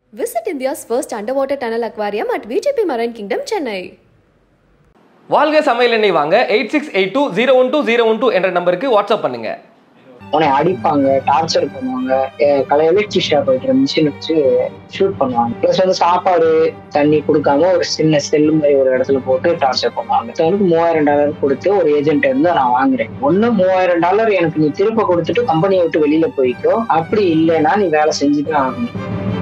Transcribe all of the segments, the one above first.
Visit India's first underwater tunnel aquarium at VGP Marine Kingdom, Chennai. வாழ்க சமையல் எண்ணெய் வாங்க eight six eight two zero one two zero one two என்ற நம்பருக்கு WhatsApp பண்ணுங்க உன்னை அடிப்பாங்க டார்ச்சர் பண்ணுவாங்க அஹ் கலை எலக்ட்ரிஷியா போயிட்டு மிஷின் வச்சு ஷூட் பண்ணுவாங்க ப்ளஸ் வந்து சாப்பாடு தண்ணி கொடுக்காம ஒரு சின்ன செல்லு மாதிரி ஒரு இடத்துல போட்டு டார்ச்சர் பண்ணுவாங்க எனக்கு மூவாயிரம் டாலர் கொடுத்து ஒரு ஏஜென்ட் இருந்து நான் வாங்குறேன் ஒண்ணு மூவாயிரம் டாலர் எனக்கு நீ திருப்ப கொடுத்துட்டு கம்பெனியை விட்டு வெளியில போய்க்கோ அப்படி இல்லைன்னா நீ வேலை செஞ்சுட்டு ஆகணும்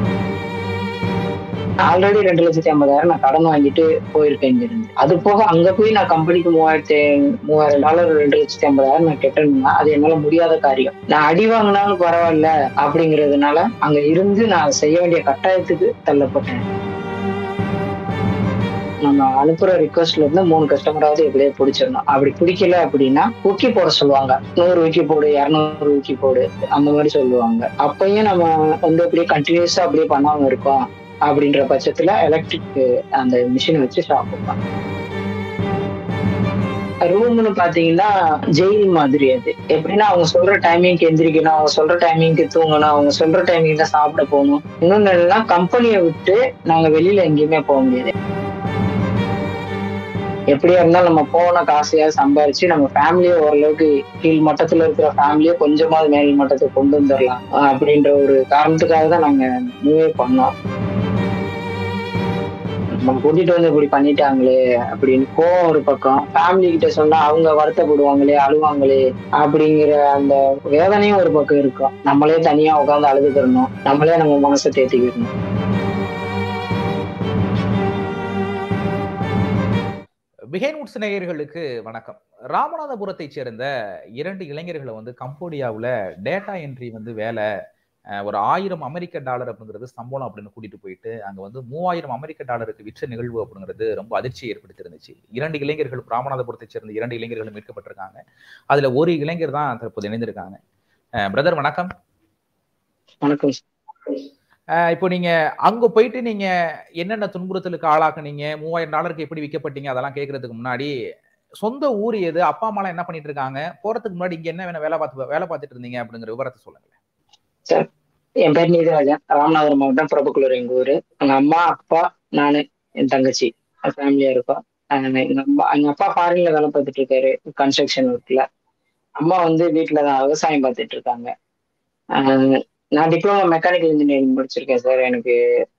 ஆல்ரெடி ரெண்டு லட்சத்தி ஐம்பதாயிரம் நான் கடன் வாங்கிட்டு போயிருக்கேன் இங்க இருந்து அது போக அங்க போய் நான் கம்பெனிக்கு மூவாயிரத்தி மூவாயிரம் டாலர் ரெண்டு லட்சத்தி ஐம்பதாயிரம் நான் கட்டணும்னா அது என்னால முடியாத காரியம் நான் அடி வாங்கினாலும் பரவாயில்ல அப்படிங்கறதுனால அங்க இருந்து நான் செய்ய வேண்டிய கட்டாயத்துக்கு தள்ளப்பட்டேன் நம்ம அனுப்புற ரிக்வஸ்ட்ல இருந்து மூணு கஸ்டமராவது எப்படியே பிடிச்சிடணும் அப்படி பிடிக்கல அப்படின்னா விக்கி போட சொல்லுவாங்க நூறு விக்கி போடு இரநூறு விக்கி போடு அந்த மாதிரி சொல்லுவாங்க அப்பயும் நம்ம வந்து அப்படியே கண்டினியூஸா அப்படியே பண்ணாம இருக்கோம் அப்படின்ற பட்சத்துல எலக்ட்ரிக் அந்த மிஷினை வச்சு ஷாப் வைப்பாங்க ரூம்னு பாத்தீங்கன்னா ஜெயில் மாதிரி அது எப்படின்னா அவங்க சொல்ற டைமிங்க்கு எந்திரிக்கணும் அவங்க சொல்ற டைமிங்க்கு தூங்கணும் அவங்க சொல்ற டைமிங் தான் சாப்பிட போகணும் இன்னொன்னு என்னன்னா கம்பெனியை விட்டு நாங்க வெளியில எங்கேயுமே போக முடியாது எப்படியா இருந்தாலும் நம்ம போன காசையா சம்பாரிச்சு நம்ம ஃபேமிலியை ஓரளவுக்கு கீழ் மட்டத்துல இருக்கிற ஃபேமிலியை கொஞ்சமாவது மேல் மட்டத்துக்கு கொண்டு வந்துடலாம் அப்படின்ற ஒரு காரணத்துக்காக தான் நாங்க மூவே பண்ணோம் நம்ம கூட்டிட்டு வந்து இப்படி பண்ணிட்டாங்களே அப்படின்னு கோவம் ஒரு பக்கம் ஃபேமிலி கிட்ட சொன்னா அவங்க வருத்தப்படுவாங்களே அழுவாங்களே அப்படிங்கிற அந்த வேதனையும் ஒரு பக்கம் இருக்கும் நம்மளே தனியா உட்காந்து அழுதுக்கிறணும் நம்மளே நம்ம மனசை தேத்திக்கிறணும் பிஹைன்வுட்ஸ் நேயர்களுக்கு வணக்கம் ராமநாதபுரத்தைச் சேர்ந்த இரண்டு இளைஞர்களை வந்து கம்போடியாவில் டேட்டா என்ட்ரி வந்து வேலை அஹ், ஒரு ஆயிரம் அமெரிக்க டாலர் அப்படிங்கிறது சம்பளம் அப்படின்னு கூட்டிட்டு போயிட்டு அங்கே வந்து மூவாயிரம் அமெரிக்க டாலருக்கு விற்ற நிகழ்வு அப்படிங்கிறது ரொம்ப அதிர்ச்சியை ஏற்படுத்தியிருந்துச்சு இரண்டு இளைஞர்கள் ராமநாதபுரத்தைச் சேர்ந்த இரண்டு இளைஞர்கள் மீட்கப்பட்டிருக்காங்க அதில் ஒரு இளைஞர் தான் தற்போது இணைந்திருக்காங்க பிரதர் வணக்கம் வணக்கம் அஹ், இப்போ நீங்க அங்க போயிட்டு நீங்க என்னென்ன துன்புறுத்தலுக்கு ஆளாக்குனீங்க மூவாயிரம் டாலருக்கு எப்படி விற்கப்பட்டீங்க அதெல்லாம் கேட்கறதுக்கு முன்னாடி சொந்த ஊர் எது அப்பா அம்மாலாம் என்ன பண்ணிட்டு இருக்காங்க போறதுக்கு முன்னாடி இங்க என்ன வேணும் வேலை பார்த்து வேலை பார்த்துட்டு இருந்தீங்க அப்படிங்கிற விவரத்தை சொல்லுங்க என் பேர் நீதிராஜன் ராமநாதபுரம் மாவட்டம் பிரபுக்குளூர் எங்க ஊரு எங்க அம்மா அப்பா நானு என் தங்கச்சி ஃபேமிலியா இருக்கோம் அஹ் எங்க அம்மா எங்க அப்பா ஃபாரின்ல வேலை பார்த்துட்டு இருக்காரு கன்ஸ்ட்ரக்ஷன் ஒர்க்ல அம்மா வந்து வீட்டுல தான் விவசாயம் பார்த்துட்டு இருக்காங்க அஹ் நான் டிப்ளமோ மெக்கானிக்கல் இன்ஜினியரிங் முடிச்சிருக்கேன் சார் எனக்கு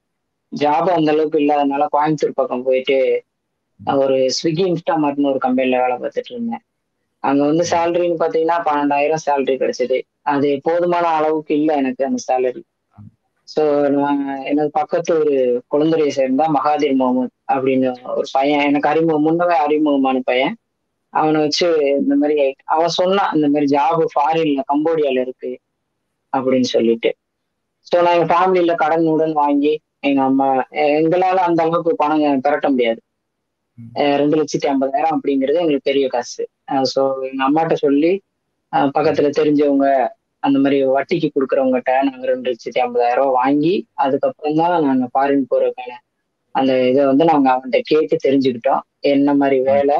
ஜாப் அந்த அளவுக்கு இல்லாதனால கோயம்புத்தூர் பக்கம் போயிட்டு நான் ஒரு ஸ்விக்கி இன்ஸ்டாமார்ட்னு ஒரு கம்பெனில வேலை பார்த்துட்டு இருந்தேன் அங்க வந்து சேலரின்னு பாத்தீங்கன்னா பன்னெண்டாயிரம் சேலரி கிடைச்சது அது போதுமான அளவுக்கு இல்லை எனக்கு அந்த சேலரி ஸோ நான் எனது பக்கத்து ஒரு குழந்தையை சேர்ந்தா மகாதீர் முகமது அப்படின்னு ஒரு பையன் எனக்கு அறிமுகம் முன்னவே அறிமுகமான பையன் அவனை வச்சு இந்த மாதிரி அவன் சொன்னான் இந்த மாதிரி ஜாப் ஃபாரின்ல கம்போடியால இருக்கு அப்படின்னு சொல்லிட்டு ஸோ நான் எங்க ஃபேமிலியில கடன் உடன் வாங்கி எங்க அம்மா எங்களால அந்த அளவுக்கு பணம் திரட்ட முடியாது அஹ் ரெண்டு லட்சத்தி ஐம்பதாயிரம் அப்படிங்கிறது எங்களுக்கு பெரிய காசு ஸோ எங்க அம்மாட்ட சொல்லி அஹ் பக்கத்துல தெரிஞ்சவங்க அந்த மாதிரி வட்டிக்கு கொடுக்குறவங்ககிட்ட நாங்க ரெண்டு லட்சத்தி ஐம்பதாயிரம் ரூபாய் வாங்கி அதுக்கப்புறம் தான் நாங்க ஃபாரின் போறதுக்கான அந்த இதை வந்து நாங்க அவன்கிட்ட கேட்டு தெரிஞ்சுக்கிட்டோம் என்ன மாதிரி வேலை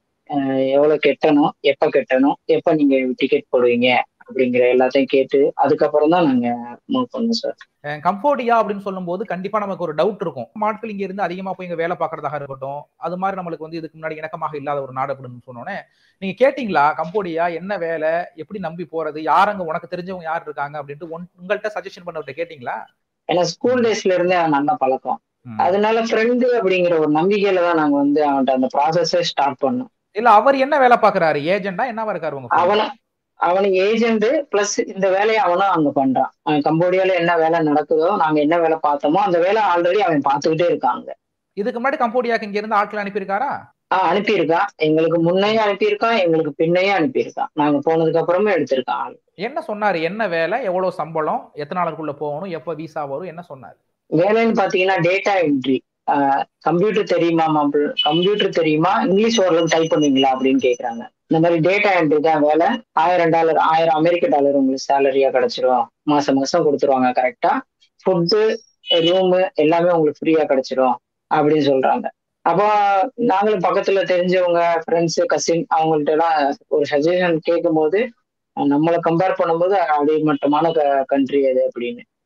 அஹ் எவ்வளவு கெட்டணும் எப்ப கெட்டணும் எப்ப நீங்க டிக்கெட் போடுவீங்க அப்படிங்கிற எல்லாத்தையும் கேட்டு அதுக்கப்புறம் தான் நாங்க மூவ் பண்ணோம் சார் அஹ் கம்போடியா அப்படின்னு சொல்லும்போது கண்டிப்பா நமக்கு ஒரு டவுட் இருக்கும் ஆட்கள் இங்க இருந்து அதிகமா போய் இங்க வேலை பார்க்கறதாக இருக்கட்டும் அது மாதிரி நம்மளுக்கு வந்து இதுக்கு முன்னாடி இணக்கமாக இல்லாத ஒரு நாடு அப்படின்னு சொன்னோன்னே நீங்க கேட்டீங்களா கம்போடியா என்ன வேலை எப்படி நம்பி போறது யார் அங்க உனக்கு தெரிஞ்சவங்க யார் இருக்காங்க அப்படின்ட்டு உன்- உங்கள்ட்ட சஜஷன் பண்ணவர்கிட்ட கேட்டீங்களா ஏன்னா ஸ்கூல் டேஸ்ல இருந்தே அவன் நல்ல பழக்கம் ம். அதனால ஃப்ரெண்டு அப்படிங்கிற ஒரு நம்பிக்கையில தான் நாங்க வந்து அவன்கிட்ட அந்த ப்ராசஸே ஸ்டார்ட் பண்ணோம் இல்ல அவர் என்ன வேலை பாக்குறாரு ஏஜெண்டா என்னவா இருக்காரு உங்க friend? அவன அவனுக்கு ஏஜென்ட் பிளஸ் இந்த வேலையை அவனும் அங்க பண்றான் அவன் கம்போடியால என்ன வேலை நடக்குதோ நாங்க என்ன வேலை பார்த்தோமோ அந்த வேலை ஆல்ரெடி அவன் பார்த்துக்கிட்டே இருக்காங்க இதுக்கு முன்னாடி கம்போடியாக்கு இங்க இருந்து ஆட்கள் அனுப்பியிருக்காரா ஆஹ் அனுப்பியிருக்கான் எங்களுக்கு முன்னையும் அனுப்பியிருக்கான் எங்களுக்கு பின்னையும் அனுப்பியிருக்கான் நாங்க போனதுக்கு அப்புறமும் எடுத்திருக்கான் ஆள் என்ன சொன்னாரு என்ன வேலை எவ்வளவு சம்பளம் எத்தனை நாளுக்குள்ள போகணும் எப்ப விசா வரும் என்ன சொன்னாரு வேலைன்னு பாத்தீங்கன்னா டேட்டா என்ட்ரி கம்ப்யூட்டர் தெரியுமா மாப்பிள் கம்ப்யூட்டர் தெரியுமா இங்கிலீஷ் ஓரளவுக்கு டைப் பண்ணுவீங்களா அப்படின்னு கேக்குறாங்க இந்த மாதிரி டேட்டா என்ட்ரி தான் வேலை ஆயிரம் டாலர் ஆயிரம் அமெரிக்க டாலர் உங்களுக்கு சேலரியா கிடைச்சிரும் மாசம் மாசம் கொடுத்துருவாங்க கரெக்டா ஃபுட்டு ரூமு எல்லாமே உங்களுக்கு ஃப்ரீயா கிடைச்சிரும் அப்படின்னு சொல்றாங்க அப்போ நாங்களும் பக்கத்துல தெரிஞ்சவங்க ஃப்ரெண்ட்ஸ் கசின் அவங்கள்ட்ட எல்லாம் ஒரு சஜஷன் கேட்கும் போது நம்மளை கம்பேர் பண்ணும்போது அடிமட்டமான கண்ட்ரி அது அப்படின்னு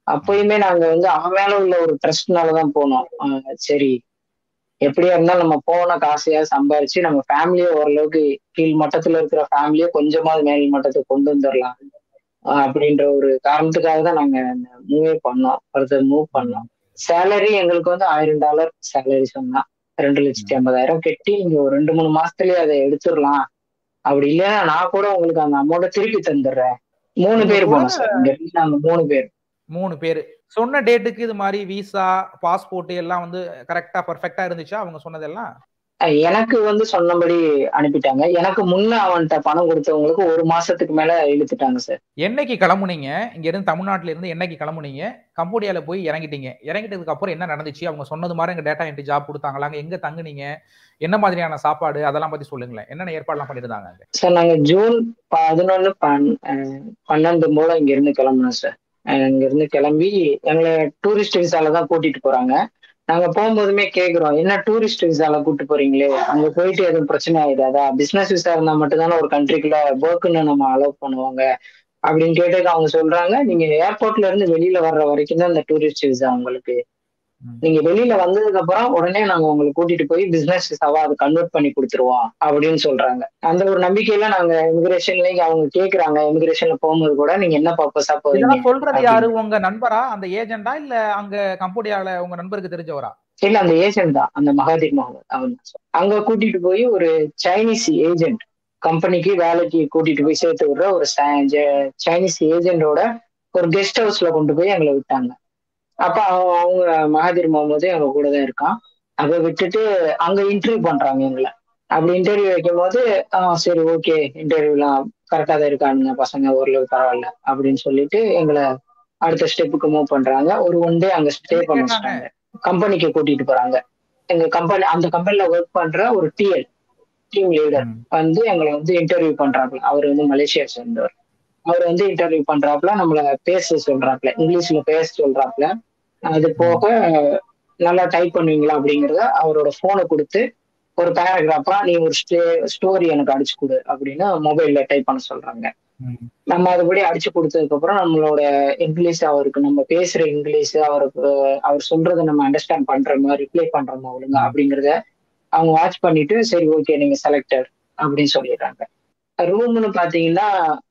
அப்பயுமே நாங்க வந்து அவன் மேல உள்ள ஒரு ட்ரஸ்ட்னாலதான் போனோம் ஆஹ் சரி எப்படியா இருந்தாலும் நம்ம போன காசையா சம்பாரிச்சு நம்ம ஃபேமிலியை ஓரளவுக்கு கீழ் மட்டத்துல இருக்கிற ஃபேமிலியை கொஞ்சமாவது மேல் மட்டத்துக்கு கொண்டு வந்துடலாம் ஆஹ் அப்படின்ற ஒரு காரணத்துக்காக தான் நாங்க மூவே பண்ணோம் ஃபர்தர் மூவ் பண்ணோம் சேலரி எங்களுக்கு வந்து ஆயிரம் டாலர் சேலரி சொன்னா ரெண்டு லட்சத்தி ஐம்பதாயிரம் கட்டி நீங்க ஒரு ரெண்டு மூணு மாசத்துலயே அதை எடுத்துடலாம் அப்படி இல்லைன்னா நான் கூட உங்களுக்கு அந்த அமௌண்ட்டை திருப்பி தந்துடுறேன் மூணு பேர் போனோம் சார் இங்க இருந்து நாங்க மூணு பேர் மூணு பேர் சொன்ன டேட்டுக்கு இது மாதிரி விசா பாஸ்போர்ட் எல்லாம் வந்து கரெக்டா பர்ஃபெக்டா இருந்துச்சா அவங்க சொன்னதெல்லாம் அஹ் எனக்கு வந்து சொன்னபடி அனுப்பிட்டாங்க எனக்கு முன்ன அவன்கிட்ட பணம் கொடுத்தவங்களுக்கு ஒரு மாசத்துக்கு மேல இழுத்துட்டாங்க சார் என்னைக்கு கிளம்புனீங்க இங்க இருந்து தமிழ்நாட்டுல இருந்து என்னைக்கு கிளம்புனீங்க கம்போடியால போய் இறங்கிட்டீங்க இறங்கிட்டதுக்கு அப்புறம் என்ன நடந்துச்சு அவங்க சொன்னது மாதிரி எங்க டேட்டா என்ட்ரி ஜாப் கொடுத்தாங்களா அங்க எங்க தங்குனீங்க என்ன மாதிரியான சாப்பாடு அதெல்லாம் பத்தி சொல்லுங்களேன் என்னென்ன ஏற்பாடுலாம் பண்ணிருந்தாங்க அங்க சார் நாங்க ஜூன் பதினொன்னு பன் அஹ் பன்னெண்டு போல இங்க இருந்து கிளம்புனோம் சார் அஹ் இங்க இருந்து கிளம்பி எங்களை டூரிஸ்ட் விசால தான் கூட்டிட்டு போறாங்க நாங்க போகும்போதுமே கேக்குறோம் என்ன டூரிஸ்ட் விசால கூட்டு போறீங்களே அங்க போயிட்டு எதுவும் பிரச்சனை ஆயிடாதா பிசினஸ் விசா இருந்தா மட்டும்தானே ஒரு கண்ட்ரிக்குள்ள ஒர்க்குன்னு நம்ம அலோவ் பண்ணுவாங்க அப்படின்னு கேட்டதுக்கு அவங்க சொல்றாங்க நீங்க ஏர்போர்ட்ல இருந்து வெளியில வர்ற வரைக்கும் தான் இந்த டூரிஸ்ட் விசா உங்களுக்கு ம். நீங்க வெளியில வந்ததுக்கு அப்புறம் உடனே நாங்க உங்களை கூட்டிட்டு போய் பிசினஸ் விசாவா அதை கன்வெர்ட் பண்ணி கொடுத்துருவோம் அப்படின்னு சொல்றாங்க அந்த ஒரு நம்பிக்கையில நாங்க இமிகிரேஷன்ல அவங்க கேக்குறாங்க இமிகிரேஷன்ல போகும்போது கூட நீங்க என்ன பர்பஸா போறீங்க இதெல்லாம் சொல்றது யாரு உங்க நண்பரா அந்த ஏஜெண்டா இல்ல அங்க கம்போடியால உங்க நண்பருக்கு தெரிஞ்சவரா இல்ல அந்த ஏஜென்ட் தான் அந்த மகாதீர் முகமது அவன் தான் சார். அங்க கூட்டிட்டு போய் ஒரு சைனீஸ் ஏஜென்ட் கம்பெனிக்கு வேலைக்கு கூட்டிட்டு போய் சேர்த்து விடுற ஒரு சை- ஜ- சைனீஸ் ஏஜென்டோட ஒரு கெஸ்ட் ஹவுஸ்ல கொண்டு போய் எங்களை விட்டாங்க அப்ப அவங்க அவங்க மகாதீர் முகமது எங்க கூட தான் இருக்கான் அதை விட்டுட்டு அங்க இன்டர்வியூ பண்றாங்க எங்களை அப்படி இன்டர்வியூ வைக்கும் போது ஆஹ் சரி ஓகே இன்டர்வியூலாம் கரெக்டா தான் இருக்கானுங்க பசங்க ஓரளவு பரவாயில்ல அப்படின்னு சொல்லிட்டு எங்களை அடுத்த ஸ்டெப்புக்கு மூவ் பண்றாங்க ஒரு ஒன் டே அங்க ஸ்டே பண்ண வச்சிட்டாங்க கம்பெனிக்கு கூட்டிட்டு போறாங்க எங்க கம்பெனி அந்த கம்பெனில ஒர்க் பண்ற ஒரு டிஎல் டீம் லீடர் ம். வந்து எங்களை வந்து இன்டர்வியூ பண்றாப்ல அவர் வந்து மலேசியா சேர்ந்தவர் அவர் வந்து இன்டர்வியூ பண்றாப்ல நம்மள பேச சொல்றாப்ல இங்கிலீஷ்ல பேச சொல்றாப்ல அது போக நல்லா டைப் பண்ணுவீங்களா அப்படிங்கறத அவரோட போனை கொடுத்து ஒரு பேராகிராஃபா நீ ஒரு ஸ்டோரி எனக்கு அடிச்சு கொடு அப்படின்னு மொபைல்ல டைப் பண்ண சொல்றாங்க ம். நம்ம அதுபடி அடிச்சு கொடுத்ததுக்கு அப்புறம் நம்மளோட இங்கிலீஷ் அவருக்கு நம்ம பேசுற இங்கிலீஷ் அவருக்கு அவர் சொல்றதை நம்ம அண்டர்ஸ்டாண்ட் பண்றோமா ரிப்ளை பண்றோமா ஒழுங்கா அப்படிங்கறத அவங்க வாட்ச் பண்ணிட்டு சரி ஓகே நீங்க செலக்டட் அப்படின்னு சொல்லிடுறாங்க ரூம்னு பாத்தீங்கன்னா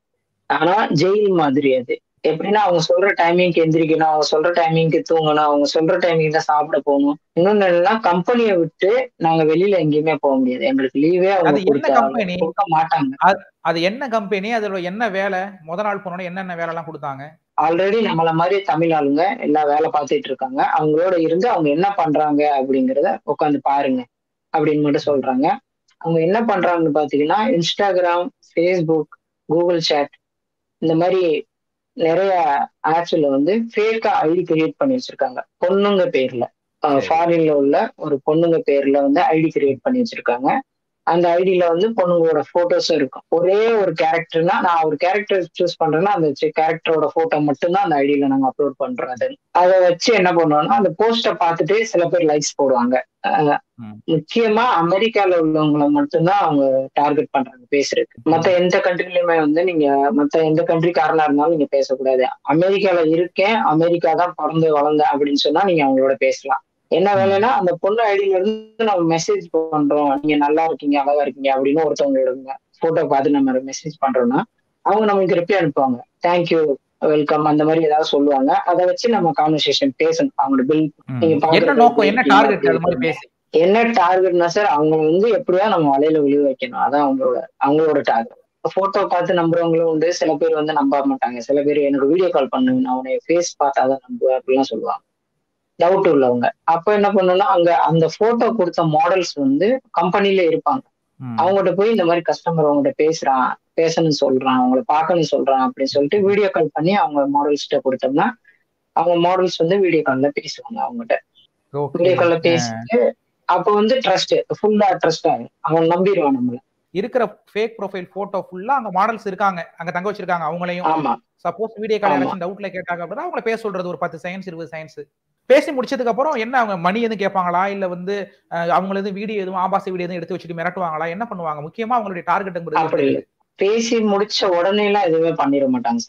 ஆனா ஜெயில் மாதிரி அது எப்படின்னா அவங்க சொல்ற டைமிங்க்கு எந்திரிக்கணும் அவங்க சொல்ற டைமிங்க்கு தூங்கணும் அவங்க சொல்ற டைமிங் தான் சாப்பிட போகணும் இன்னொன்னு என்னன்னா கம்பெனியை விட்டு நாங்க வெளியில எங்கேயுமே போக முடியாது எங்களுக்கு லீவே அது அவங்க என்ன கொடுத்த company? கொடுக்க மாட்டாங்க அது என்ன கம்பெனி அதோட என்ன வேலை முத நாள் போனோட என்னென்ன வேலை எல்லாம் கொடுத்தாங்க ஆல்ரெடி நம்மள மாதிரி தமிழ் ஆளுங்க எல்லாம் வேலை பார்த்துட்டு இருக்காங்க அவங்களோட இருந்து அவங்க என்ன பண்றாங்க அப்படிங்கறத உட்காந்து பாருங்க அப்படின்னு மட்டும் சொல்றாங்க அவங்க என்ன பண்றாங்கன்னு பாத்தீங்கன்னா இன்ஸ்டாகிராம் ஃபேஸ்புக் கூகுள் சேட் இந்த மாதிரி நிறைய ஆப்ஸ்ல வந்து ஃபேக்கா ஐடி கிரியேட் பண்ணி வச்சிருக்காங்க பொண்ணுங்க பேர்ல சரி. ஃபாரின்ல உள்ள ஒரு பொண்ணுங்க பேர்ல வந்து ஐடி கிரியேட் பண்ணி வச்சிருக்காங்க அந்த ஐடியில வந்து பொண்ணுங்களோட போட்டோஸும் இருக்கும் ஒரே ஒரு கேரக்டர்னா நான் ஒரு கேரக்டர் சூஸ் பண்றேன்னா அந்த கேரக்டரோட போட்டோ மட்டும்தான் அந்த ஐடியில நாங்க அப்லோட் பண்றோம் அது அதை வச்சு என்ன பண்ணுவோம்னா அந்த போஸ்ட பார்த்துட்டு சில பேர் லைக்ஸ் போடுவாங்க அஹ் ம். முக்கியமா அமெரிக்கால உள்ளவங்களை மட்டும்தான் அவங்க டார்கெட் பண்றாங்க பேசுறதுக்கு மத்த எந்த கண்ட்ரிலயுமே வந்து நீங்க மத்த எந்த கண்ட்ரிக்காரனா இருந்தாலும் நீங்க பேசக்கூடாது அமெரிக்கால இருக்கேன் அமெரிக்கா தான் பிறந்து வளர்ந்தேன் அப்படின்னு சொன்னா நீங்க அவங்களோட பேசலாம் என்ன வேலைன்னா அந்த பொண்ணு ஐடியில இருந்து நம்ம மெசேஜ் பண்றோம் நீங்க நல்லா இருக்கீங்க அழகா இருக்கீங்க அப்படின்னு ஒருத்தவங்களோட போட்டோ பார்த்து நம்ம மெசேஜ் பண்றோம்னா அவங்க நம்மளுக்கு ரிப்ளை அனுப்புவாங்க தேங்க்யூ வெல்கம் அந்த மாதிரி ஏதாவது சொல்லுவாங்க அதை வச்சு நம்ம கான்வர்சேஷன் பேசணும் அவங்களோட பில் ம். நீங்க பாக்குறது என்ன நோக்கம் என்ன எப்படி டார்கெட் அது மாதிரி இருக்கு? பேசி என்ன டார்கெட்னா சார் அவங்க வந்து எப்படியா நம்ம வலையில விழுக வைக்கணும் அதான் அவங்களோட அவங்களோட டார்கெட் போட்டோ பார்த்து நம்புறவங்களும் உண்டு சில பேர் வந்து நம்ப மாட்டாங்க சில பேர் எனக்கு வீடியோ கால் பண்ணு நான் உன்னை ஃபேஸ் பார்த்தாதான் நம்புவேன் அப்படிலாம் சொல்லுவாங்க டவுட் உள்ளவங்க அப்ப என்ன பண்ணணும்னா அங்க அந்த போட்டோ கொடுத்த மாடல்ஸ் வந்து கம்பெனில இருப்பாங்க ம். அவங்ககிட்ட போய் இந்த மாதிரி கஸ்டமர் அவங்ககிட்ட பேசுறான் பேசணும்னு சொல்றான் அவங்கள பார்க்கணும்னு சொல்றான் அப்படின்னு சொல்லிட்டு வீடியோ கால் பண்ணி அவங்க மாடல்ஸ்கிட்ட கொடுத்தோம்னா அவங்க மாடல்ஸ் வந்து வீடியோ கால்ல பேசுவாங்க அவங்ககிட்ட Okay. வீடியோ கால்ல பேசிட்டு அப்ப வந்து ட்ரஸ்ட் ஃபுல்லா ட்ரஸ்ட் ஆகும் அவன் நம்பிடுவான் நம்மள இருக்கிற ஃபேக் ப்ரொஃபைல் போட்டோ ஃபுல்லா அங்க மாடல்ஸ் இருக்காங்க அங்க தங்க வச்சிருக்காங்க அவங்களையும் ஆமா சப்போஸ் வீடியோ கால் ஆமா. யாராச்சும் டவுட்ல கேட்டாங்க அப்படின்னா அவங்கள பேச சொல்றது ஒரு பத்து சயின்ஸ் இருபது சயின்ஸ் பேசி முடிச்சதுக்கு அப்புறம் என்ன அவங்க மணி எதுவும் கேட்பாங்களா இல்ல வந்து அஹ், அவங்கள எதுவும் வீடியோ எதுவும் ஆபாச வீடியோ எதுவும் எடுத்து வச்சுட்டு மிரட்டுவாங்களா என்ன பண்ணுவாங்க முக்கியமா அவங்களுடைய அப்படி டார்கெட் இல்ல பேசி முடிச்ச உடனே எல்லாம் எதுவுமே பண்ணிட மாட்டாங்க சார்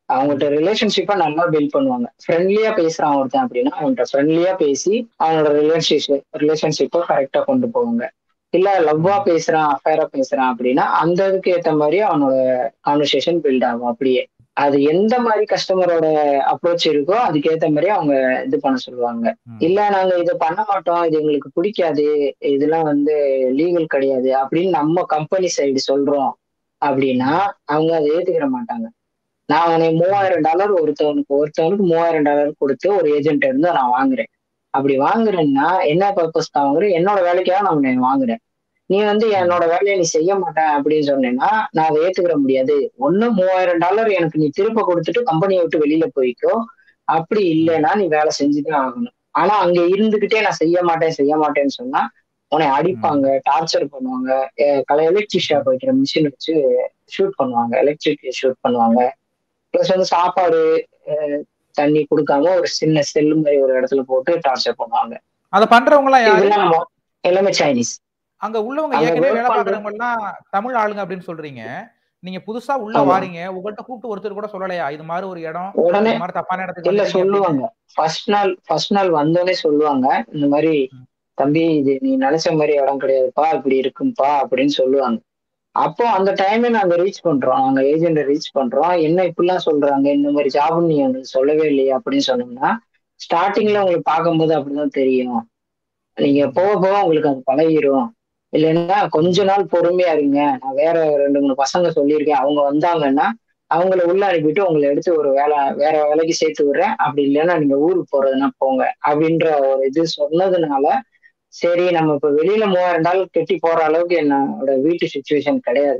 அவங்கள்ட்ட ரிலேஷன்ஷிப்பை நல்லா பில்ட் பண்ணுவாங்க ஃப்ரெண்ட்லியா பேசுறான் ஒருத்தன் அப்படின்னா அவன்கிட்ட ஃப்ரெண்ட்லியா பேசி அவனோட ரிலேஷன்ஷிப் ரிலேஷன்ஷிப்பை கரெக்டா கொண்டு போவாங்க இல்ல லவ்வா பேசுறான் அஃபேரா பேசுறான் அப்படின்னா அந்த இதுக்கு ஏத்த மாதிரி அவனோட கான்வர்சேஷன் பில்ட் ஆகும் அப்படியே அது எந்த மாதிரி கஸ்டமரோட அப்ரோச் இருக்கோ அதுக்கு ஏத்த மாதிரி அவங்க இது பண்ண சொல்லுவாங்க ம். இல்ல நாங்க இதை பண்ண மாட்டோம் இது எங்களுக்கு பிடிக்காது இதெல்லாம் வந்து லீகல் கிடையாது அப்படின்னு நம்ம கம்பெனி சைடு சொல்றோம் அப்படின்னா அவங்க அதை ஏத்துக்கிற மாட்டாங்க நான் உன்னை மூவாயிரம் டாலர் ஒருத்தவனுக்கு ஒருத்தவனுக்கு மூவாயிரம் டாலர் கொடுத்து ஒரு ஏஜென்ட் இருந்து நான் வாங்குறேன் அப்படி வாங்குறேன்னா என்ன பர்பஸ் தான் வாங்குறேன் என்னோட வேலைக்காக நான் உன்னை வாங்குறேன் நீ வந்து என்னோட வேலையை நீ செய்ய மாட்டேன் அப்படின்னு சொன்னேன்னா நான் அதை ஏத்துக்கிற முடியாது ஒண்ணு மூவாயிரம் டாலர் எனக்கு நீ திருப்ப கொடுத்துட்டு கம்பெனியை விட்டு வெளியில போய்க்கோ அப்படி இல்லைன்னா நீ வேலை செஞ்சுதான் ஆகணும் ஆனா அங்க இருந்துகிட்டே நான் செய்ய மாட்டேன் செய்ய மாட்டேன்னு சொன்னா உன்னை அடிப்பாங்க டார்ச்சர் பண்ணுவாங்க கலை எலக்ட்ரிக் ஷாப் வைக்கிற மிஷின் வச்சு ஷூட் பண்ணுவாங்க எலக்ட்ரிக் ஷூட் பண்ணுவாங்க ப்ளஸ் வந்து சாப்பாடு அஹ், தண்ணி கொடுக்காம ஒரு சின்ன செல்லு மாதிரி ஒரு இடத்துல போட்டு டார்ச்சர் பண்ணுவாங்க அதை பண்றவங்க எல்லாம் யாரு இதெல்லாம் நம்ம எல்லாமே சைனீஸ் அங்க உள்ளவங்க அங்க ஏற்கனவே work வேலை பண்ற- பாக்குறவங்க எல்லாம் தமிழ் ஆளுங்க அப்படின்னு சொல்றீங்க நீங்க புதுசா உள்ள ஆமா. வாரீங்க உங்கள்ட்ட கூப்பிட்டு ஒருத்தர் கூட சொல்லலையா இது மாதிரி ஒரு இடம் உடனே இது மாதிரி தப்பான இடத்துக்கு இல்ல வந்துட்டீங்க அப்படின்னு. சொல்லுவாங்க ஃபர்ஸ்ட் நாள் ஃபர்ஸ்ட் நாள் வந்தோடனே சொல்லுவாங்க இந்த மாதிரி தம்பி இது நீ நினைச்ச மாதிரி இடம் கிடையாதுப்பா இப்படி இருக்கும்பா அப்படின்னு சொல்லுவாங்க அப்போ அந்த டைமே நாங்க ரீச் பண்றோம் நாங்க ஏஜென்ட ரீச் பண்றோம் என்ன இப்படிலாம் சொல்றாங்க இந்த மாதிரி ஜாப் நீ எங்களுக்கு சொல்லவே இல்லையே அப்படின்னு சொன்னோம்னா ஸ்டார்டிங்ல உங்களுக்கு பார்க்கும்போது அப்படிதான் தெரியும் நீங்க போக போக உங்களுக்கு அது பழகிரும் இல்லைன்னா கொஞ்ச நாள் பொறுமையா இருங்க நான் வேற ரெண்டு மூணு பசங்க சொல்லியிருக்கேன் அவங்க வந்தாங்கன்னா அவங்கள உள்ள அனுப்பிட்டு உங்களை எடுத்து ஒரு வேலை வேற வேலைக்கு சேர்த்து விடுறேன் அப்படி இல்லைன்னா நீங்க ஊருக்கு போறதுன்னா போங்க அப்படின்ற ஒரு இது சொன்னதுனால சரி நம்ம இப்ப வெளியில மூவாயிரம் டாலர் கட்டி போற அளவுக்கு என்னோட வீட்டு சுச்சுவேஷன் கிடையாது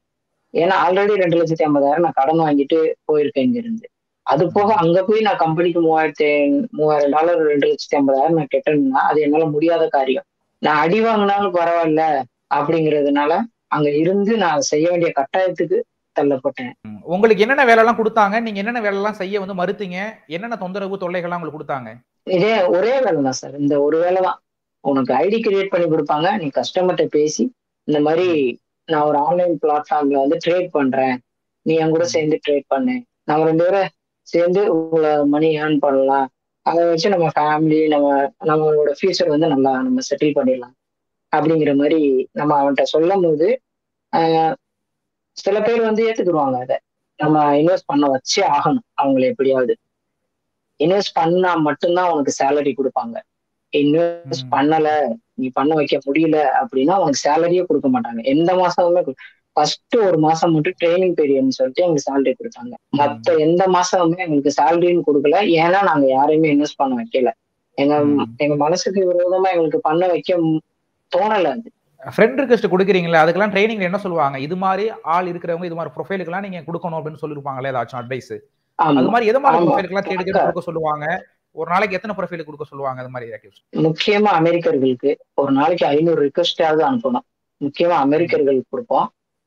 ஏன்னா ஆல்ரெடி ரெண்டு லட்சத்தி ஐம்பதாயிரம் நான் கடன் வாங்கிட்டு போயிருக்கேன் இங்க இருந்து அது போக அங்க போய் நான் கம்பெனிக்கு மூவாயிரத்தி மூவாயிரம் டாலர் ரெண்டு லட்சத்தி ஐம்பதாயிரம் நான் கட்டணும்னா அது என்னால முடியாத காரியம் நான் அடி வாங்கினாலும் பரவாயில்ல அப்படிங்கிறதுனால அங்க இருந்து நான் செய்ய வேண்டிய கட்டாயத்துக்கு தள்ளப்பட்டேன் ம். உங்களுக்கு என்னென்ன வேலை எல்லாம் கொடுத்தாங்க நீங்க என்னென்ன வேலை எல்லாம் செய்ய வந்து மறுத்தீங்க என்னென்ன தொந்தரவு தொல்லைகள்லாம் உங்களுக்கு கொடுத்தாங்க இதே ஒரே வேலை தான் சார் இந்த ஒரு வேலை தான் உனக்கு ஐடி கிரியேட் பண்ணி கொடுப்பாங்க நீ கஸ்டமர்கிட்ட பேசி இந்த மாதிரி நான் ஒரு ஆன்லைன் பிளாட்ஃபார்ம்ல வந்து ட்ரேட் பண்றேன் நீ என் கூட சேர்ந்து ட்ரேட் பண்ணு நம்ம ரெண்டு பேரும் சேர்ந்து உங்களை மணி ஏர்ன் பண்ணலாம் அதை வச்சு நம்ம ஃபேமிலி நம்ம நம்மளோட ஃபியூச்சர் வந்து நல்லா நம்ம செட்டில் பண்ணிடலாம் அப்படிங்கிற மாதிரி நம்ம அவன்கிட்ட சொல்லும் போது ஆஹ், சில பேர் வந்து ஏத்துக்குருவாங்க அதை நம்ம இன்வெஸ்ட் பண்ண வச்சே ஆகணும் அவங்கள எப்படியாவது இன்வெஸ்ட் பண்ணா மட்டும்தான் உனக்கு சேலரி கொடுப்பாங்க இன்வெஸ்ட் ம். பண்ணல நீ பண்ண வைக்க முடியல அப்படின்னா உனக்கு சேலரியே கொடுக்க மாட்டாங்க எந்த மாசமுமே ஃபர்ஸ்ட் ஒரு மாசம் மட்டும் ட்ரைனிங் பீரியட்னு சொல்லிட்டு எங்களுக்கு சேலரி கொடுத்தாங்க மத்த எந்த மாசமுமே எங்களுக்கு சேலரின்னு கொடுக்கல ஏன்னா நாங்க யாரையுமே இன்வெஸ்ட் பண்ண வைக்கல எங்க ம். எங்க மனசுக்கு விரோதமா எங்களுக்கு பண்ண வைக்க ம்- தோணல அது ஃப்ரெண்ட் ரிக்வெஸ்ட் கொடுக்குறீங்களா அதுக்கெல்லாம் ட்ரைனிங்ல என்ன சொல்லுவாங்க இது மாதிரி ஆள் இருக்கிறவங்க இது மாதிரி ப்ரொஃபைலுக்குலாம் நீங்க கொடுக்கணும் அப்படின்னு சொல்லிருப்பாங்களே ஏதாச்சும் அட்வைஸ் ஆமா அது மாதிரி எது மாதிரி ஆமா. ப்ரொஃபைலுக்குலாம் தேடி தேடி கொடுக்க சொல்லுவாங்க ஒரு நாளைக்கு எத்தனை ப்ரொஃபைல் கொடுக்க சொல்லுவாங்க அது மாதிரி ஏதாச்சும் முக்கியமா அமெரிக்கர்களுக்கு ஒரு நாளைக்கு ஐநூறு ரிக்வஸ்டாவது அனுப்பணும் முக்கியமா அமெரிக்கர்களுக்கு கொடுப்போம்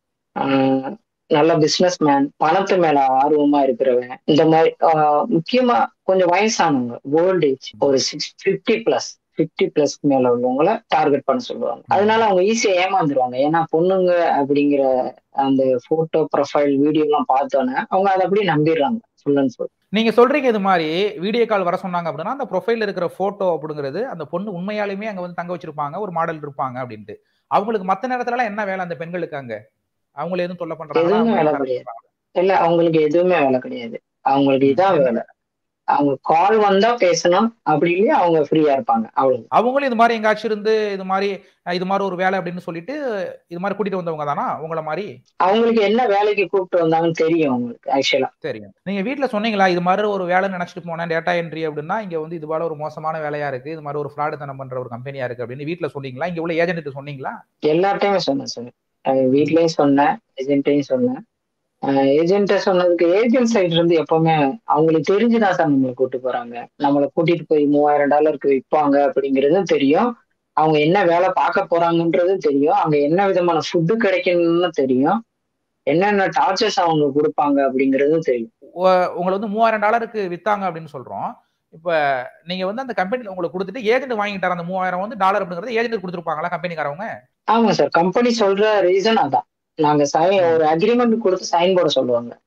ஆஹ் நல்ல பிசினஸ் மேன் பணத்து மேல ஆர்வமா இருக்கிறவன் இந்த மாதிரி ஆஹ் முக்கியமா கொஞ்சம் வயசானவங்க ஓல்ட் ஏஜ் ஒரு சிக்ஸ் பிப்டி பிளஸ் பிப்டி பிளஸ்க்கு மேல உள்ளவங்கள டார்கெட் பண்ண சொல்லுவாங்க அதனால அவங்க ஈஸியா ஏமாந்துருவாங்க ஏன்னா பொண்ணுங்க அப்படிங்கிற அந்த போட்டோ ப்ரொஃபைல் வீடியோ எல்லாம் பார்த்தோன்னே அவங்க அதை அப்படியே நம்பிடுறாங்க ஃபுல் அண்ட் ஃபுல் நீங்க சொல்றீங்க இது மாதிரி வீடியோ கால் வர சொன்னாங்க அப்படின்னா அந்த ப்ரொஃபைல் இருக்கிற போட்டோ அப்படிங்கிறது அந்த பொண்ணு உண்மையாலுமே அங்க வந்து தங்க வச்சிருப்பாங்க ஒரு மாடல் இருப்பாங்க அப்படின்ட்டு அவங்களுக்கு மத்த நேரத்துல எல்லாம் என்ன வேலை அந்த பெண்களுக்கு அங்க அவங்கள எதுவும் தொல்லை எதுவுமே வேலை பண்றாங்க கிடையாது இல்ல அவங்களுக்கு எதுவுமே வேலை கிடையாது அவங்களுக்கு இதான் வேலை அவங்க கால் வந்தா பேசணும் அப்படி இல்லையா அவங்க ஃப்ரீயா இருப்பாங்க அவ்வளவு அவங்களும் இது மாதிரி எங்காச்சும் இருந்து இது மாதிரி அஹ், இது மாதிரி ஒரு வேலை அப்படின்னு சொல்லிட்டு இது மாதிரி கூட்டிட்டு வந்தவங்க தானா உங்கள மாதிரி அவங்களுக்கு என்ன வேலைக்கு கூப்பிட்டு வந்தாங்கன்னு தெரியும் அவங்களுக்கு ஆக்சுவலா சரிங்க நீங்க வீட்ல சொன்னீங்களா இது மாதிரி ஒரு வேலை நினைச்சிட்டு போனேன் டேட்டா என்ட்ரி அப்படின்னா இங்க வந்து இது போல ஒரு மோசமான வேலையா இருக்கு இது மாதிரி ஒரு ஃப்ராடு தனம் பண்ற ஒரு கம்பெனியா இருக்கு அப்படின்னு வீட்ல சொன்னீங்களா இங்க உள்ள ஏஜென்ட் சொன்னீங்களா எல்லார்ட்டையுமே சொன்னேன் சார் வீட்லயும் சொன்னேன் ஏஜென்ட்டையும் சொன்னேன் ஏஜென்ட்ட சொன்னதுக்கு ஏஜென்ட் சைடு இருந்து எப்பவுமே அவங்களுக்கு தெரிஞ்சுதான் சார் நம்மளை கூட்டு போறாங்க நம்மளை கூட்டிட்டு போய் மூவாயிரம் டாலருக்கு விற்பாங்க அப்படிங்கிறதும் தெரியும் அவங்க என்ன வேலை பார்க்க போறாங்கன்றதும் தெரியும் அங்க என்ன விதமான ஃபுட்டு கிடைக்கணும்னு தெரியும் என்னென்ன டார்ச்சர்ஸ் அவங்க கொடுப்பாங்க அப்படிங்கிறதும் தெரியும் உ- உங்களை வந்து மூவாயிரம் டாலருக்கு வித்தாங்க அப்படின்னு சொல்றோம் இப்ப நீங்க வந்து அந்த கம்பெனில உங்களுக்கு கொடுத்துட்டு ஏஜென்ட் வாங்கிட்டார் அந்த மூவாயிரம் வந்து டாலர் அப்படிங்கறது ஏஜென்ட் கொடுத்துருப்பாங்களா கம்பெனிக்காரவங்க ஆமா சார் கம்பெனி சொல்ற ரீசன் அதான் நாங்க சைன் ஒரு அக்ரிமெண்ட் கொடுத்து சைன் போட சொல்லுவாங்க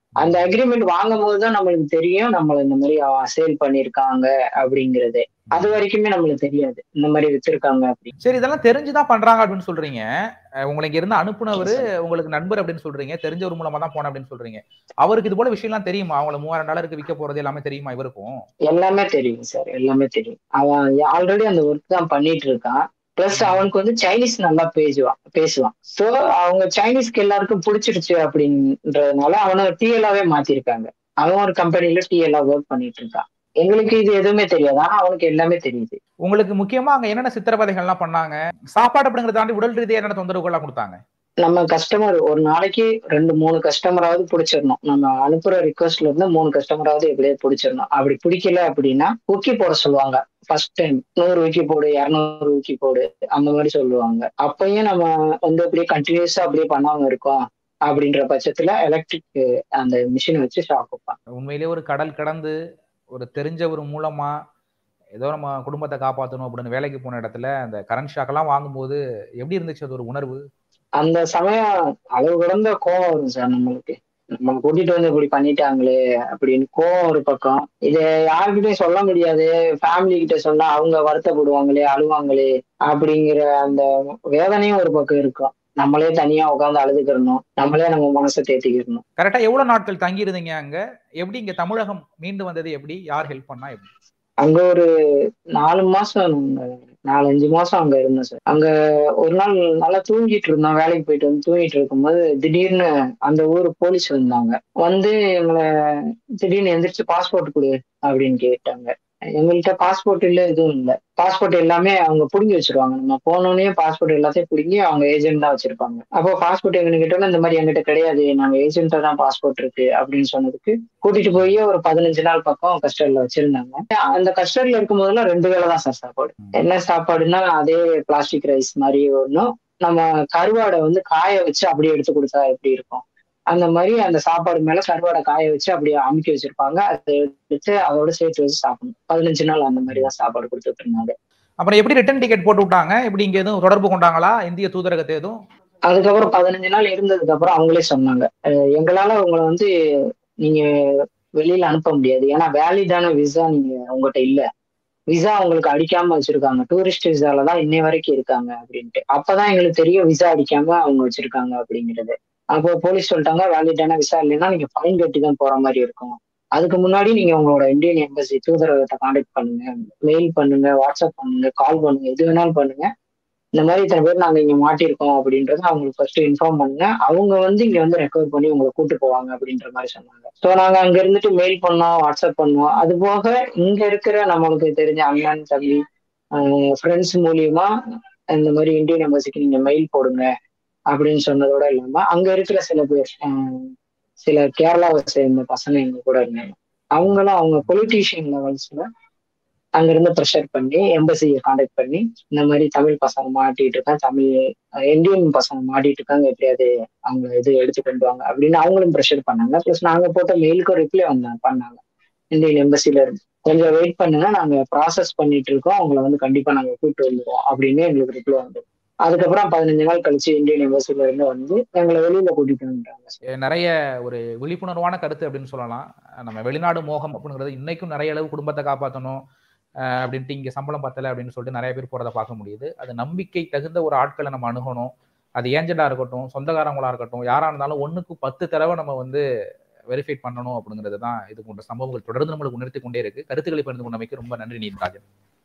அந்த அக்ரிமெண்ட் வாங்கும் போது தான் நம்மளுக்கு தெரியும் நம்மள இந்த மாதிரி சேல் பண்ணிருக்காங்க அப்படிங்கறது அது வரைக்குமே நம்மளுக்கு தெரியாது இந்த மாதிரி வித்திருக்காங்க அப்படி சரி இதெல்லாம் தெரிஞ்சுதான் பண்றாங்க அப்படின்னு சொல்றீங்க அஹ் உங்களை இங்க இருந்து அனுப்புனவரு உங்களுக்கு நண்பர் அப்படின்னு சொல்றீங்க தெரிஞ்சவர் மூலமா தான் போன அப்படின்னு சொல்றீங்க அவருக்கு இது போல விஷயம்லாம் தெரியுமா அவங்கள மூவாயிரம் டாலருக்கு விற்க போறது எல்லாமே தெரியுமா இவருக்கும் எல்லாமே தெரியும் சார் எல்லாமே தெரியும் அவன் ஆல்ரெடி அந்த ஒர்க் தான் பண்ணிட்டு இருக்கான் பிளஸ் அவனுக்கு வந்து சைனீஸ் நல்லா பேசுவான் பேசுவான் சோ அவங்க சைனீஸ்க்கு எல்லாருக்கும் பிடிச்சிருச்சு அப்படின்றதுனால அவனை டிஎல்லாவே மாத்திருக்காங்க அவன் ஒரு கம்பெனில டிஎல்லா ஒர்க் பண்ணிட்டு இருக்கான் எங்களுக்கு இது எதுவுமே தெரியாது ஆனா அவனுக்கு எல்லாமே தெரியுது உங்களுக்கு முக்கியமா அங்க என்னென்ன சித்திரவதைகள்லாம் பண்ணாங்க சாப்பாடு அப்படிங்கறத தாண்டி உடல் ரீதியா என்னென்ன தொந்தரவுகள்லாம் கொடுத்தாங்க நம்ம கஸ்டமர் ஒரு நாளைக்கு ரெண்டு மூணு கஸ்டமராவது பிடிச்சிடணும் நம்ம அனுப்புற ரிக்வஸ்ட்ல இருந்து மூணு கஸ்டமராவது எப்படியாவது பிடிச்சிடணும் அப்படி பிடிக்கல அப்படின்னா உக்கி போட சொல்லுவாங்க ஃபர்ஸ்ட் டைம் நூறு விக்கி போடு இரநூறு விக்கி போடு அந்த மாதிரி சொல்லுவாங்க அப்பயும் நம்ம வந்து அப்படியே கண்டினியூஸா அப்படியே பண்ணாம இருக்கோம் அப்படின்ற பட்சத்துல எலக்ட்ரிக் அந்த மிஷினை வச்சு ஷாக் வைப்பாங்க உண்மையிலேயே ஒரு கடல் கடந்து ஒரு தெரிஞ்சவர் மூலமா ஏதோ நம்ம குடும்பத்தை காப்பாற்றணும் அப்படின்னு வேலைக்கு போன இடத்துல அந்த கரண்ட் ஷாக்கெல்லாம் வாங்கும்போது எப்படி இருந்துச்சு அது ஒரு உணர்வு அந்த சமயம் அளவு கடந்த கோவம் வரும் சார் நம்மளுக்கு நம்ம கூட்டிட்டு வந்து இப்படி பண்ணிட்டாங்களே அப்படின்னு கோவம் ஒரு பக்கம் இதை யாருக்கிட்டையும் சொல்ல முடியாது ஃபேமிலி கிட்ட சொன்னா அவங்க வருத்தப்படுவாங்களே அழுவாங்களே அப்படிங்கிற அந்த வேதனையும் ஒரு பக்கம் இருக்கும் நம்மளே தனியா உட்காந்து அழுதுக்கிறணும் நம்மளே நம்ம மனசை தேத்திக்கிறணும் கரெக்டா எவ்வளவு நாட்கள் தங்கி இருந்தீங்க அங்க எப்படி இங்க தமிழகம் மீண்டு வந்தது எப்படி யார் ஹெல்ப் பண்ணா எப்படி அங்க ஒரு நாலு மாசம் நாங்க நாலஞ்சு மாசம் அங்க இருந்தோம் சார் அங்க ஒரு நாள் நல்லா தூங்கிட்டு இருந்தோம் வேலைக்கு போயிட்டு வந்து தூங்கிட்டு இருக்கும்போது திடீர்னு அந்த ஊர் போலீஸ் வந்தாங்க வந்து எங்களை திடீர்னு எந்திரிச்சு பாஸ்போர்ட் கொடு அப்படின்னு கேட்டாங்க எங்கள்கிட்ட பாஸ்போர்ட் இல்ல எதுவும் இல்ல பாஸ்போர்ட் எல்லாமே அவங்க புடுங்கி வச்சிருவாங்க நம்ம போனோடனே பாஸ்போர்ட் எல்லாத்தையும் புடுங்கி அவங்க ஏஜென்ட் தான் வச்சிருப்பாங்க அப்போ பாஸ்போர்ட் எங்க கிட்ட இந்த மாதிரி எங்கிட்ட கிடையாது நாங்க ஏஜென்ட்டா தான் பாஸ்போர்ட் இருக்கு அப்படின்னு சொன்னதுக்கு கூட்டிட்டு போய் ஒரு பதினஞ்சு நாள் பக்கம் கஸ்டர்ல வச்சிருந்தாங்க அந்த கஸ்டர்ல இருக்கும் போதெல்லாம் ரெண்டு வேளை தான் சார் சாப்பாடு என்ன சாப்பாடுன்னா அதே பிளாஸ்டிக் ரைஸ் மாதிரி ஒன்றும் நம்ம கருவாடை வந்து காய வச்சு அப்படியே எடுத்து கொடுத்தா எப்படி இருக்கும் அந்த மாதிரி அந்த சாப்பாடு மேல கருவாடை காய வச்சு அப்படியே அமுக்கி வச்சிருப்பாங்க அதை எடுத்து அதோட சேர்த்து வச்சு சாப்பிடணும் பதினஞ்சு நாள் அந்த மாதிரி தான் சாப்பாடு கொடுத்துட்டு இருந்தாங்க அப்புறம் எப்படி ரிட்டர்ன் டிக்கெட் போட்டு விட்டாங்க எப்படி இங்க எதுவும் தொடர்பு கொண்டாங்களா இந்திய தூதரகத்தை எதுவும் அதுக்கப்புறம் பதினஞ்சு நாள் இருந்ததுக்கு அப்புறம் அவங்களே சொன்னாங்க அஹ் எங்களால உங்களை வந்து நீங்க வெளியில அனுப்ப முடியாது ஏன்னா வேலிடான விசா நீங்க உங்ககிட்ட இல்ல விசா உங்களுக்கு அடிக்காம வச்சிருக்காங்க டூரிஸ்ட் விசால தான் இன்னை வரைக்கும் இருக்காங்க அப்படின்ட்டு அப்பதான் எங்களுக்கு தெரியும் விசா அடிக்காம அவங்க வச்சிருக்காங்க அப்படிங்கிறது அப்போ போலீஸ் சொல்லிட்டாங்க வேலிடான விசா இல்லைன்னா நீங்க ஃபைன் கட்டி தான் போற மாதிரி இருக்கும் அதுக்கு முன்னாடி நீங்க உங்களோட இந்தியன் எம்பசி தூதரகத்தை கான்டாக்ட் பண்ணுங்க மெயில் பண்ணுங்க வாட்ஸ்அப் பண்ணுங்க கால் பண்ணுங்க எது வேணாலும் பண்ணுங்க இந்த மாதிரி இத்தனை பேர் நாங்க இங்க மாட்டிருக்கோம் அப்படின்றத அவங்களுக்கு ஃபர்ஸ்ட் இன்ஃபார்ம் பண்ணுங்க அவங்க வந்து இங்க வந்து ரெக்கவர் பண்ணி உங்களை கூட்டு போவாங்க அப்படின்ற மாதிரி சொன்னாங்க ஸோ நாங்க அங்க இருந்துட்டு மெயில் பண்ணோம் வாட்ஸ்அப் பண்ணோம் அது போக இங்க இருக்கிற நம்மளுக்கு தெரிஞ்ச அண்ணன் தம்பி ஃப்ரெண்ட்ஸ் மூலியமா இந்த மாதிரி இந்தியன் எம்பசிக்கு நீங்க மெயில் போடுங்க அப்படின்னு சொன்னதோட இல்லாம அங்க இருக்கிற சில பேர் ஆஹ் சில கேரளாவை சேர்ந்த பசங்க எங்க கூட இருந்தாங்க அவங்களும் அவங்க பொலிட்டீஷியன் லெவல்ஸ்ல அங்க இருந்து ப்ரெஷர் பண்ணி எம்பசியை கான்டாக்ட் பண்ணி இந்த மாதிரி தமிழ் பசங்க மாட்டிட்டு இருக்காங்க தமிழ் இந்தியன் பசங்க மாட்டிட்டு இருக்காங்க எப்படியாவது அவங்க இது எடுத்து கொண்டு வாங்க அப்படின்னு அவங்களும் ப்ரெஷர் பண்ணாங்க ப்ளஸ் நாங்க போட்ட மெயிலுக்கும் ரிப்ளை வந்தாங்க பண்ணாங்க இந்தியன் எம்பசில இருந்து கொஞ்சம் வெயிட் பண்ணுங்க நாங்க ப்ராசஸ் பண்ணிட்டு இருக்கோம் அவங்கள வந்து கண்டிப்பா நாங்க கூப்பிட்டு வந்துருவோம் அப்படின்னு எங்களுக்கு ரிப்ளை வந்தது அதுக்கப்புறம் பதினஞ்சு நாள் கழிச்சு இந்தியன் எம்பசில இருந்து வந்து எங்களை வெளியில கூட்டிட்டு வந்துட்டாங்க நிறைய ஒரு விழிப்புணர்வான கருத்து அப்படின்னு சொல்லலாம் நம்ம வெளிநாடு மோகம் அப்படிங்கிறது இன்னைக்கும் நிறைய அளவு குடும்பத்தை காப்பாற்றணும் அப்படின்ட்டு இங்கே சம்பளம் பத்தலை அப்படின்னு சொல்லிட்டு நிறைய பேர் போகிறத பார்க்க முடியுது அது நம்பிக்கை தகுந்த ஒரு ஆட்களை நம்ம அணுகணும் அது ஏஜெண்டாக இருக்கட்டும் சொந்தக்காரங்களா இருக்கட்டும் யாராக இருந்தாலும் ஒன்றுக்கு பத்து தடவை நம்ம வந்து வெரிஃபை பண்ணணும் அப்படிங்கிறது தான் இது போன்ற சம்பவங்கள் தொடர்ந்து நம்மளுக்கு உணர்த்தி கொண்டே இருக்கு கருத்துக்களை பகிர்ந்து கொண்டமைக்கு ரொம்ப நன்றி நீராஜன்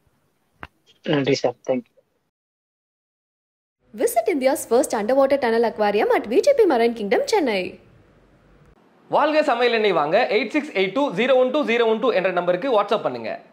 நன்றி sir thank you Visit India's first underwater tunnel aquarium at VGP Marine Kingdom, Chennai. வாழ்க சமையல் எண்ணெய் வாங்க eight six eight two zero one two zero one two என்ற நம்பருக்கு வாட்ஸ்அப் பண்ணுங்க